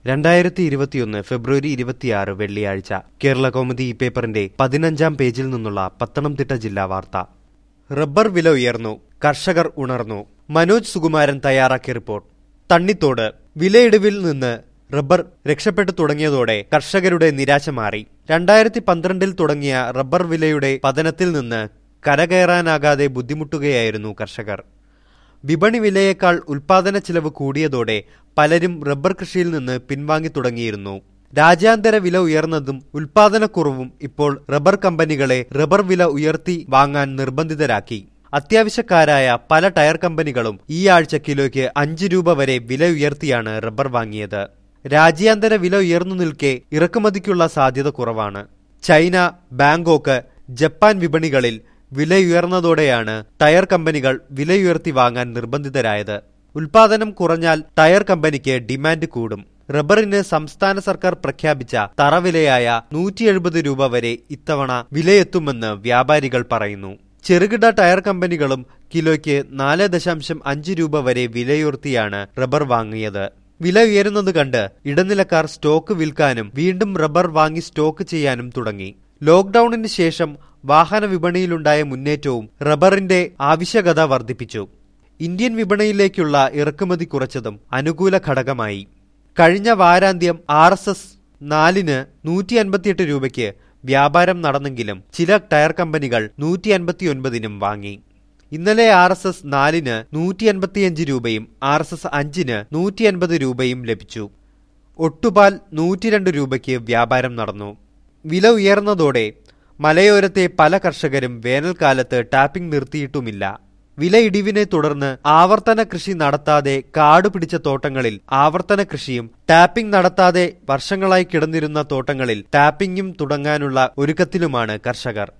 രണ്ടായിരത്തി ഇരുപത്തിയൊന്ന് ഫെബ്രുവരി ഇരുപത്തിയാറ് വെള്ളിയാഴ്ച കേരള കൗമുദി ഈ പേപ്പറിന്റെ പതിനഞ്ചാം പേജിൽ നിന്നുള്ള പത്തനംതിട്ട ജില്ലാ വാർത്ത റബ്ബർ വില ഉയർന്നു കർഷകർ ഉണർന്നു മനോജ് സുകുമാരൻ തയ്യാറാക്കിയ റിപ്പോർട്ട് തണ്ണിത്തോട് വിലയിടിവിൽ നിന്ന് റബ്ബർ രക്ഷപ്പെട്ടു തുടങ്ങിയതോടെ കർഷകരുടെ നിരാശ മാറി രണ്ടായിരത്തി പന്ത്രണ്ടിൽ തുടങ്ങിയ റബ്ബർ വിലയുടെ പതനത്തിൽ നിന്ന് കരകയറാനാകാതെ ബുദ്ധിമുട്ടുകയായിരുന്നു കർഷകർ വിപണി വിലയേക്കാൾ ഉൽപാദന ചിലവ് കൂടിയതോടെ പലരും റബ്ബർ കൃഷിയിൽ നിന്ന് പിൻവാങ്ങി തുടങ്ങിയിരുന്നു രാജ്യാന്തര വില ഉയർന്നതും ഉൽപാദനക്കുറവും ഇപ്പോൾ റബ്ബർ കമ്പനികളെ റബ്ബർ വില ഉയർത്തി വാങ്ങാൻ നിർബന്ധിതരാക്കി അത്യാവശ്യക്കാരായ പല ടയർ കമ്പനികളും ഈ ആഴ്ച കിലോയ്ക്ക് അഞ്ച് രൂപ വരെ വില ഉയർത്തിയാണ് റബ്ബർ വാങ്ങിയത് രാജ്യാന്തര വില ഉയർന്നു നിൽക്കെ ഇറക്കുമതിക്കുള്ള സാധ്യത കുറവാണ് ചൈന ബാങ്കോക്ക് ജപ്പാൻ വിപണികളിൽ വിലയുയർന്നതോടെയാണ് ടയർ കമ്പനികൾ വിലയുയർത്തി വാങ്ങാൻ നിർബന്ധിതരായത് ഉൽപാദനം കുറഞ്ഞാൽ ടയർ കമ്പനിക്ക് ഡിമാൻഡ് കൂടും റബ്ബറിന് സംസ്ഥാന സർക്കാർ പ്രഖ്യാപിച്ച തറവിലയായ നൂറ്റി എഴുപത് രൂപ വരെ ഇത്തവണ വിലയെത്തുമെന്ന് വ്യാപാരികൾ പറയുന്നു ചെറുകിട ടയർ കമ്പനികളും കിലോയ്ക്ക് നാല് ദശാംശം അഞ്ച് രൂപ വരെ വിലയുയർത്തിയാണ് റബ്ബർ വാങ്ങിയത് വില ഉയരുന്നത് കണ്ട് ഇടനിലക്കാർ സ്റ്റോക്ക് വിൽക്കാനും വീണ്ടും റബ്ബർ വാങ്ങി സ്റ്റോക്ക് ചെയ്യാനും തുടങ്ങി ലോക്ഡൌണിന് ശേഷം വാഹന വിപണിയിലുണ്ടായ മുന്നേറ്റവും റബ്ബറിന്റെ ആവശ്യകത വർദ്ധിപ്പിച്ചു ഇന്ത്യൻ വിപണിയിലേക്കുള്ള ഇറക്കുമതി കുറച്ചതും അനുകൂല ഘടകമായി കഴിഞ്ഞ വാരാന്ത്യം ആർ എസ് എസ് നാലിന് നൂറ്റി അൻപത്തിയെട്ട് രൂപയ്ക്ക് വ്യാപാരം നടന്നെങ്കിലും ചില ടയർ കമ്പനികൾ നൂറ്റി അൻപത്തിയൊൻപതിനും വാങ്ങി ഇന്നലെ ആർ എസ് എസ് നാലിന് നൂറ്റി അൻപത്തിയഞ്ച് രൂപയും ആർ എസ് എസ് അഞ്ചിന് നൂറ്റി അൻപത് രൂപയും ലഭിച്ചു ഒട്ടുപാൽ നൂറ്റിരണ്ട് രൂപയ്ക്ക് വ്യാപാരം നടന്നു വില ഉയർന്നതോടെ മലയോരത്തെ പല കർഷകരും വേനൽക്കാലത്ത് ടാപ്പിംഗ് നിർത്തിയിട്ടുമില്ല വില ഇടിവിനെ തുടർന്ന് ആവർത്തന കൃഷി നടത്താതെ കാട് പിടിച്ച തോട്ടങ്ങളിൽ ആവർത്തന കൃഷിയും ടാപ്പിംഗ് നടത്താതെ വർഷങ്ങളായി കിടന്നിരുന്ന തോട്ടങ്ങളിൽ ടാപ്പിംഗും തുടങ്ങാനുള്ള ഒരുക്കത്തിലുമാണ് കർഷകർ